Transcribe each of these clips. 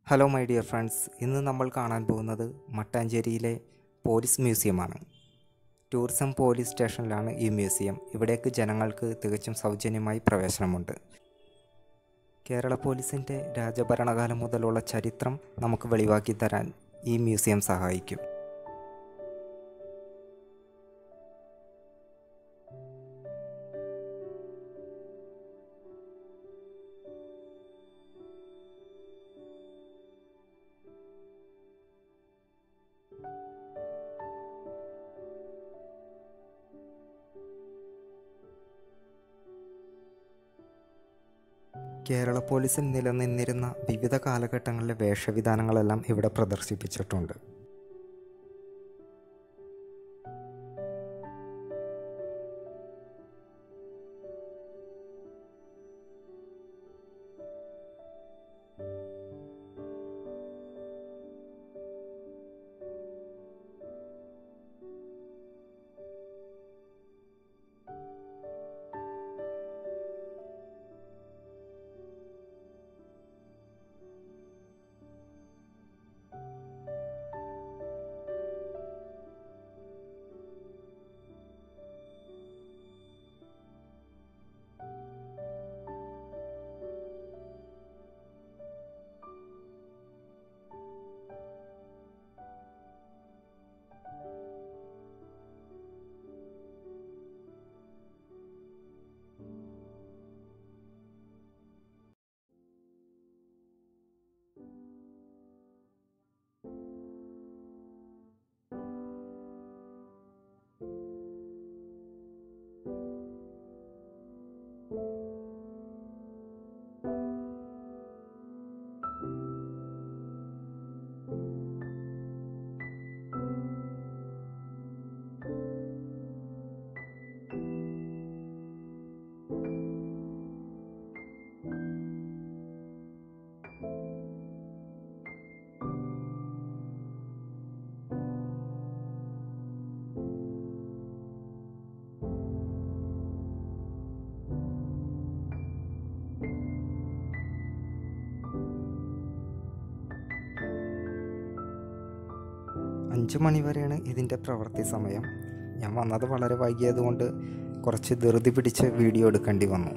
hello my dear friends ഇന്ന് നമ്മൾ കാണാൻ പോകുന്നത് മട്ടാഞ്ചേരിയിലെ പോലീസ് മ്യൂസിയമാണ് ടൂറിസം പോലീസ് സ്റ്റേഷനിലാണ് ഈ മ്യൂസിയം ഇവിടേക്ക് ജനങ്ങൾക്ക് തികച്ചും സൗജന്യമായി പ്രവേശനമുണ്ട് കേരള പോലീസിൻ്റെ രാജഭരണകാലം മുതലുള്ള ചരിത്രം നമുക്ക് വെളിവാക്കി തരാൻ ഈ മ്യൂസിയം സഹായിക്കും കേരള പോലീസിൽ നിലനിന്നിരുന്ന വിവിധ കാലഘട്ടങ്ങളിലെ വേഷവിധാനങ്ങളെല്ലാം ഇവിടെ പ്രദർശിപ്പിച്ചിട്ടുണ്ട് അഞ്ച് മണി വരെയാണ് ഇതിൻ്റെ പ്രവൃത്തി സമയം ഞാൻ വന്നത് വളരെ വൈകിയതുകൊണ്ട് കുറച്ച് ധൃതി പിടിച്ച് വീഡിയോ എടുക്കേണ്ടി വന്നു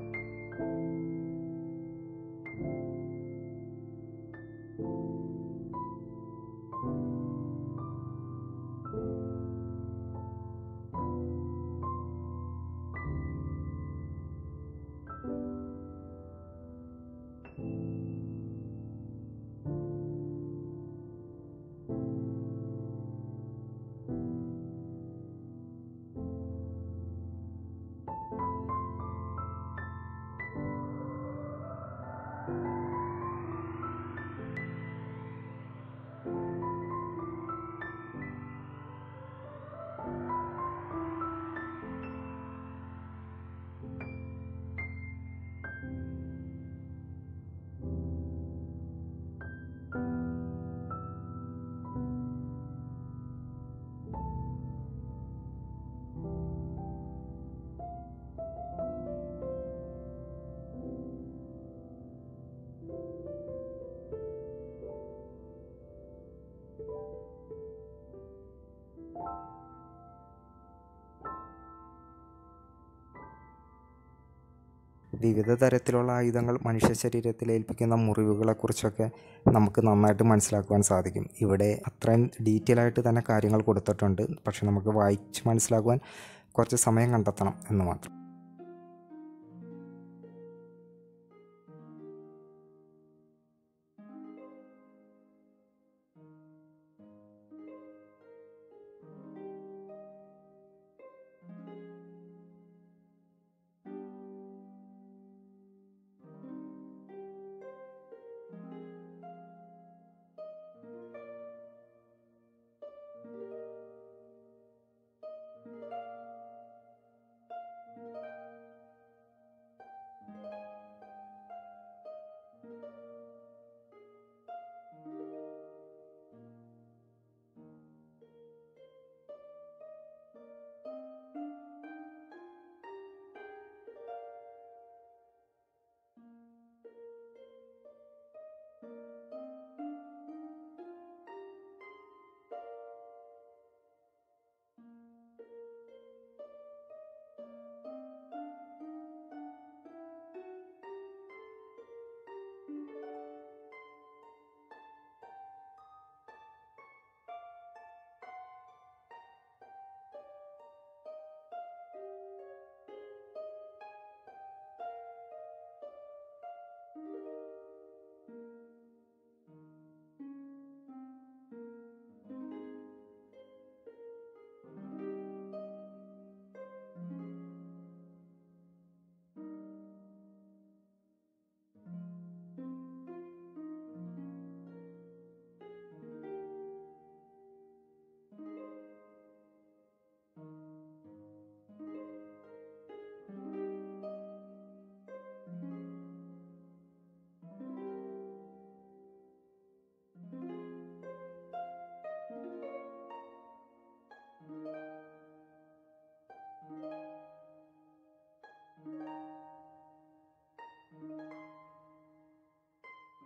വിവിധ തരത്തിലുള്ള ആയുധങ്ങൾ മനുഷ്യ ശരീരത്തിൽ ഏൽപ്പിക്കുന്ന മുറിവുകളെക്കുറിച്ചൊക്കെ നമുക്ക് നന്നായിട്ട് മനസ്സിലാക്കുവാൻ സാധിക്കും ഇവിടെ അത്രയും ഡീറ്റെയിൽ ആയിട്ട് തന്നെ കാര്യങ്ങൾ കൊടുത്തിട്ടുണ്ട് പക്ഷെ നമുക്ക് വായിച്ച് മനസ്സിലാക്കുവാൻ കുറച്ച് സമയം കണ്ടെത്തണം എന്ന് മാത്രം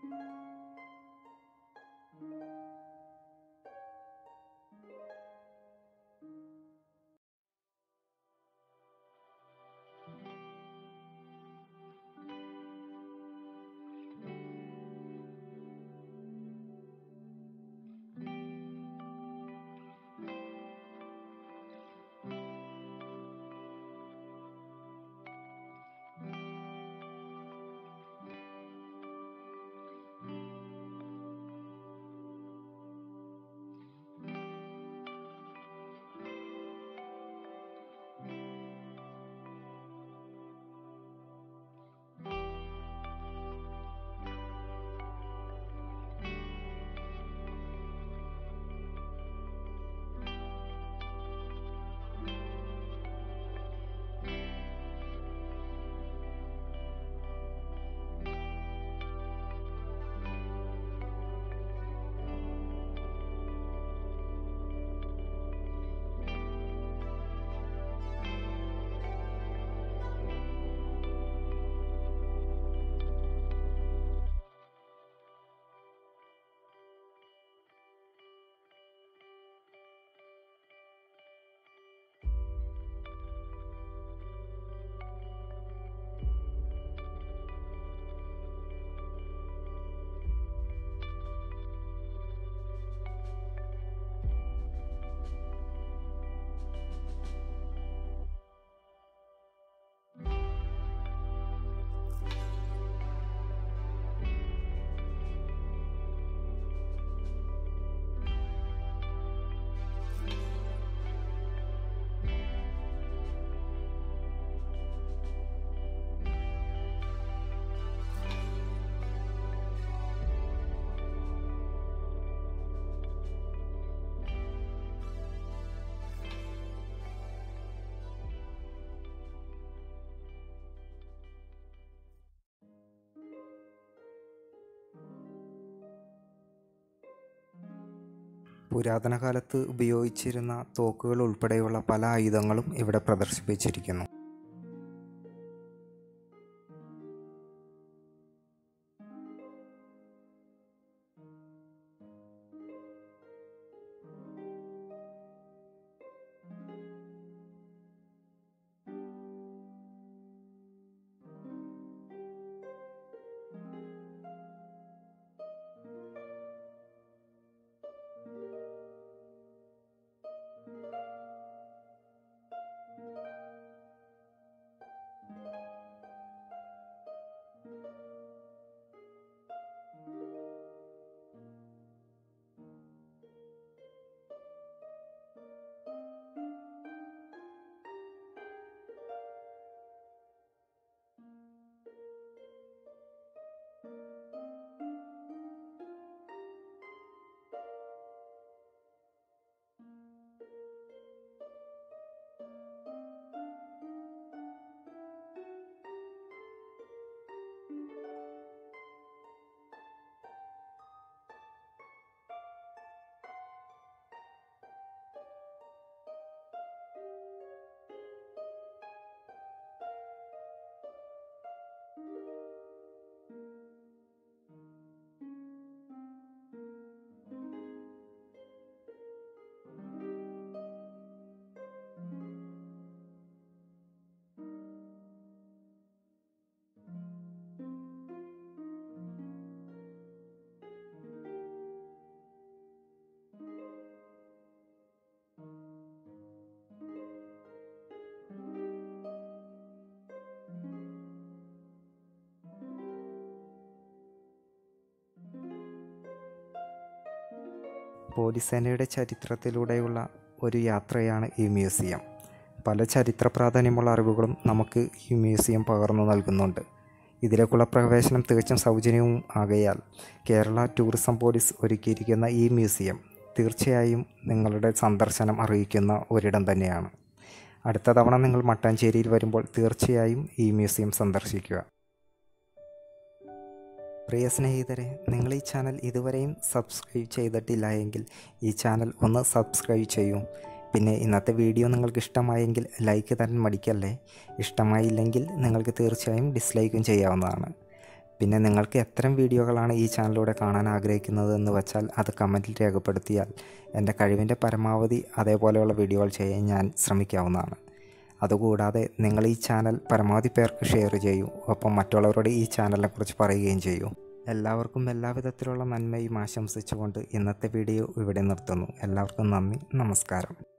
പുരാതന കാലത്ത് ഉപയോഗിച്ചിരുന്ന തോക്കുകൾ ഉൾപ്പെടെയുള്ള പല ആയുധങ്ങളും ഇവിടെ പ്രദർശിപ്പിച്ചിരിക്കുന്നു പോലീസ് സേനയുടെ ചരിത്രത്തിലൂടെയുള്ള ഒരു യാത്രയാണ് ഈ മ്യൂസിയം പല ചരിത്ര പ്രാധാന്യമുള്ള അറിവുകളും നമുക്ക് ഈ മ്യൂസിയം പകർന്നു നൽകുന്നുണ്ട് ഇതിലേക്കുള്ള പ്രവേശനം തികച്ചും സൗജന്യവും ആകയാൽ കേരള ടൂറിസം പോലീസ് ഒരുക്കിയിരിക്കുന്ന ഈ മ്യൂസിയം തീർച്ചയായും നിങ്ങളുടെ സന്ദർശനം അറിയിക്കുന്ന ഒരിടം തന്നെയാണ് അടുത്ത തവണ നിങ്ങൾ മട്ടാഞ്ചേരിയിൽ വരുമ്പോൾ തീർച്ചയായും ഈ മ്യൂസിയം സന്ദർശിക്കുക പ്രിയ സ്നേഹിതരെ നിങ്ങൾ ഈ ചാനൽ ഇതുവരെയും സബ്സ്ക്രൈബ് ചെയ്തിട്ടില്ല എങ്കിൽ ഈ ചാനൽ ഒന്ന് സബ്സ്ക്രൈബ് ചെയ്യൂ പിന്നെ ഇന്നത്തെ വീഡിയോ നിങ്ങൾക്ക് ഇഷ്ടമായെങ്കിൽ ലൈക്ക് തരാൻ മടിക്കല്ലേ ഇഷ്ടമായില്ലെങ്കിൽ നിങ്ങൾക്ക് തീർച്ചയായും ഡിസ്ലൈക്കും ചെയ്യാവുന്നതാണ് പിന്നെ നിങ്ങൾക്ക് എത്തരം വീഡിയോകളാണ് ഈ ചാനലിലൂടെ കാണാൻ ആഗ്രഹിക്കുന്നത് എന്ന് വെച്ചാൽ അത് കമൻറ്റിൽ രേഖപ്പെടുത്തിയാൽ എൻ്റെ കഴിവിൻ്റെ പരമാവധി അതേപോലെയുള്ള വീഡിയോകൾ ചെയ്യാൻ ഞാൻ ശ്രമിക്കാവുന്നതാണ് അതുകൂടാതെ നിങ്ങൾ ഈ ചാനൽ പരമാവധി പേർക്ക് ഷെയർ ചെയ്യൂ ഒപ്പം മറ്റുള്ളവരോട് ഈ ചാനലിനെക്കുറിച്ച് പറയുകയും ചെയ്യൂ എല്ലാവർക്കും എല്ലാവിധത്തിലുള്ള നന്മയും ആശംസിച്ചുകൊണ്ട് ഇന്നത്തെ വീഡിയോ ഇവിടെ നിർത്തുന്നു എല്ലാവർക്കും നന്ദി നമസ്കാരം